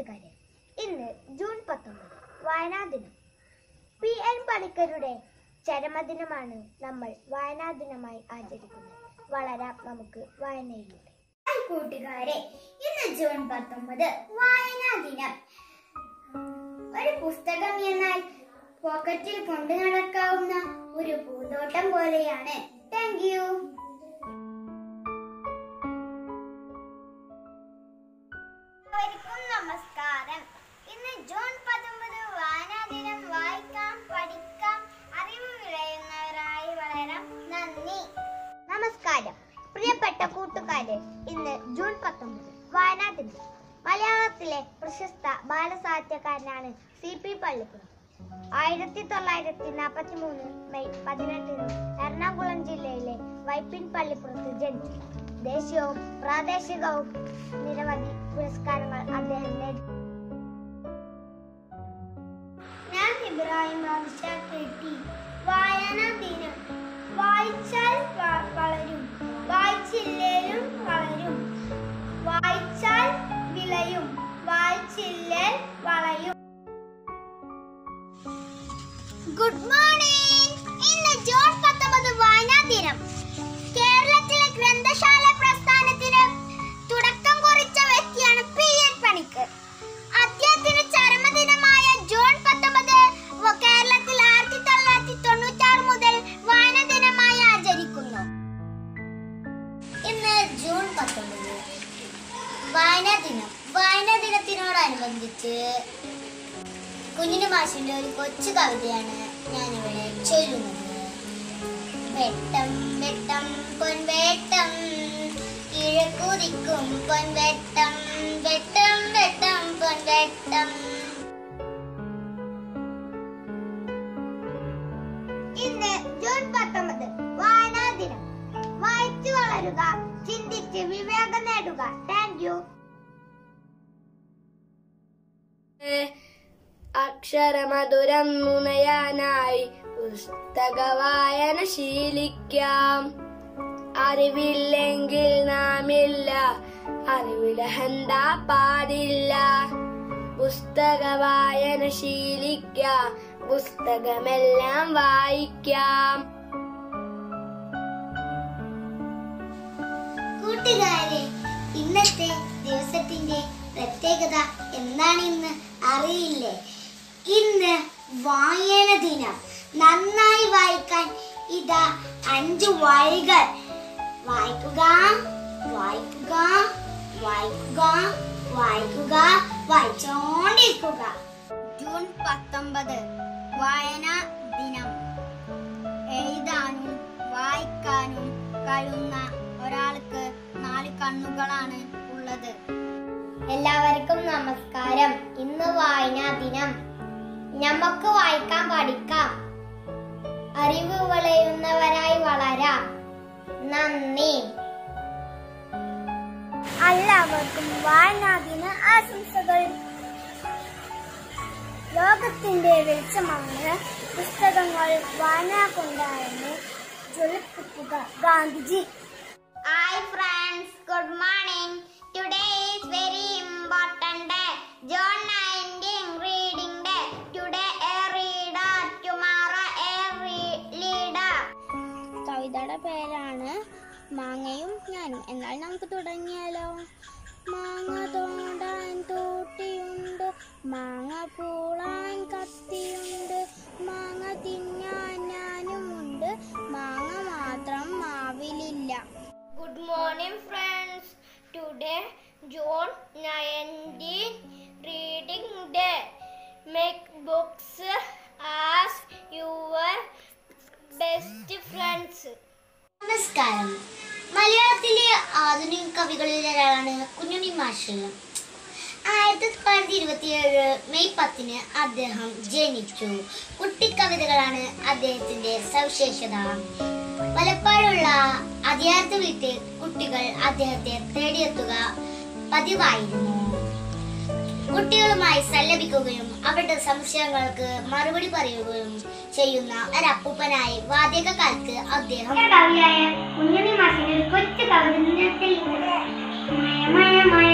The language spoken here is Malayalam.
കൂട്ടുകാരെ ഇന്ന് ജൂൺ പത്തൊമ്പത് വായനാ ദിനം പി എൻ പണിക്കരുടെ ചരമദിനമാണ് നമ്മൾ വായനാ ദിനമായി ആചരിക്കുന്നത് വളരാം നമുക്ക് വായനയിലൂടെ കൂട്ടുകാരെ ഇന്ന് ജൂൺ പത്തൊമ്പത് വായനാ ദിനം ഒരു പുസ്തകം എന്നാൽ പോക്കറ്റിൽ കൊണ്ടു നടക്കാവുന്ന ഒരു പൂന്തോട്ടം പോലെയാണ് താങ്ക് യു എല്ലാവർക്കും നമസ്കാരം ഇന്ന് ജൂൺ പത്തൊമ്പത് വായനാ ദിനം വായിക്കാം പഠിക്കാം അറിവ് വിളയുന്നവരായി വളരാം നന്ദി നമസ്കാരം പ്രിയപ്പെട്ട കൂട്ടുകാരെ ഇന്ന് ജൂൺ പത്തൊമ്പത് വായനാ ദിനം മലയാളത്തിലെ പ്രശസ്ത ബാലസാഹിത്യകാരനാണ് സി പി പള്ളിക്കുളം ആയിരത്തി തൊള്ളായിരത്തി നാൽപ്പത്തി മൂന്ന് മെയ് പതിനെട്ടിന് എറണാകുളം ജില്ലയിലെ വൈപ്പിൻ പള്ളിപ്പുറത്ത് ജനിച്ചു ദേശീയവും പ്രാദേശികവും നിരവധി പുരസ്കാരങ്ങൾ അദ്ദേഹം നേടി ഞാൻ ഇബ്രാഹിം കെട്ടി വായനാ ദിനം വായിച്ചാൽ വ- വളരും വായിച്ചില്ലേലും വളരും വായിച്ചാൽ വിളയും വായിച്ചില്ലേ വളയും ഗുഡ് മോർണിംഗ് ഇന്ന് ജൂൺ പത്തൊമ്പത് വായനാ ദിനം കേരളത്തിലെ ഗ്രന്ഥശാല പ്രസ്ഥാനത്തിന് തുടക്കം കുറിച്ച വ്യക്തിയാണ് പി എൻ പണിക്കർ അദ്ദേഹത്തിന്റെ ചരമദിനമായ ജൂൺ പത്തൊമ്പത് വ- കേരളത്തിൽ ആയിരത്തി തൊള്ളായിരത്തി തൊണ്ണൂറ്റാറ് മുതൽ വായനാ ദിനമായി ആചരിക്കുന്നു ഇന്ന് ജൂൺ പത്തൊമ്പത് വായനാ ദിനം വായനാ ദിനത്തിനോടനുബന്ധിച്ച് കുഞ്ഞിന് മാഷിന്റെ ഒരു കൊച്ചു കവിതയാണ് ഞാനിവിടെ ചൊല്ലുന്നത് വെട്ടം വെട്ടം പൊൻവേട്ടം കിഴക്കുതിക്കും പൊൻവെട്ടം വെട്ടം വെട്ടം പൊൻവെട്ടം ഇന്ന് ജൂൺ പത്തൊമ്പത് വായനാ ദിനം വായിച്ചു വളരുക ചിന്തിച്ച് വിവേകം നേടുക താങ്ക് യു അക്ഷരമധുരം നുണയാനായി പുസ്തക വായന ശീലിക്കാം അറിവില്ലെങ്കിൽ നാമില്ല അറിവിലഹന്ത പാടില്ല പുസ്തക വായന ശീലിക്കാം പുസ്തകമെല്ലാം വായിക്കാം കൂട്ടുകാരെ ഇന്നത്തെ ദിവസത്തിന്റെ പ്രത്യേകത എന്താണെന്ന് അറിയില്ലേ ഇന്ന് വായന ദിനം നന്നായി വായിക്കാൻ ഇതാ അഞ്ചു വഴികൾ വായിക്കുക വായിക്കുക വായിക്കുക വായിക്കുക വായിച്ചോണ്ടിരിക്കുക ജൂൺ പത്തൊമ്പത് വായന ദിനം എഴുതാനും വായിക്കാനും കഴിയുന്ന ഒരാൾക്ക് നാല് കണ്ണുകളാണ് ഉള്ളത് എല്ലാവർക്കും നമസ്കാരം ഇന്ന് വായനാ ദിനം നമുക്ക് വായിക്കാൻ പഠിക്കാം അറിവ് വിളയുന്നവരായി വളരാം നന്ദി എല്ലാവർക്കും വായനാ ദിന ആശംസകൾ ലോകത്തിന്റെ വെളിച്ചമാണ് പുസ്തകങ്ങൾ വായന കൊണ്ടായിരുന്നു ജ്വലിപ്പിക്കുക Gandhiji hi friends good morning today is very important day June nineteen reading day today a reader tomorrow a leader കവിതയുടെ പേരാണ് മാങ്ങയും ഞാനും എന്നാൽ നമുക്ക് തുടങ്ങിയാലോ മാങ്ങ തോണ്ടാൻ തോട്ടിയുണ്ട് മാങ്ങ പൂളാൻ കത്തിയുണ്ട് മാങ്ങ തിന്നാൻ ഞാനുമുണ്ട് മാങ്ങ മാത്രം മാവിലില്ല good morning friends today June nineteen reading day make books as your best friends നമസ്കാരം മലയാളത്തിലെ ആധുനിക കവികളിൽ ഒരാളാണ് കുഞ്ഞുണ്ണി മാഷ് ആയിരത്തി തൊള്ളായിരത്തി ഇരുപത്തിയേഴ് മെയ് പത്തിന് അദ്ദേഹം ജനിച്ചു കുട്ടിക്കവിതകളാണ് അദ്ദേഹത്തിന്റെ സവിശേഷത പലപ്പോഴുള്ള അധികാരത്ത് വീട്ടിൽ കുട്ടികൾ അദ്ദേഹത്തെ തേടിയെത്തുക പതിവായിരുന്നു കുട്ടികളുമായി സല്ലപിക്കുകയും അവരുടെ സംശയങ്ങൾക്ക് മറുപടി പറയുകയും ചെയ്യുന്ന ഒരപ്പൂപ്പനായി വാദ്യക കാലത്ത് അദ്ദേഹം കവിയായ കുഞ്ഞുണ്ണി മാഷിന്റെ ഒരു കൊച്ചു കവിതത്തിൽ മയ മയ മയ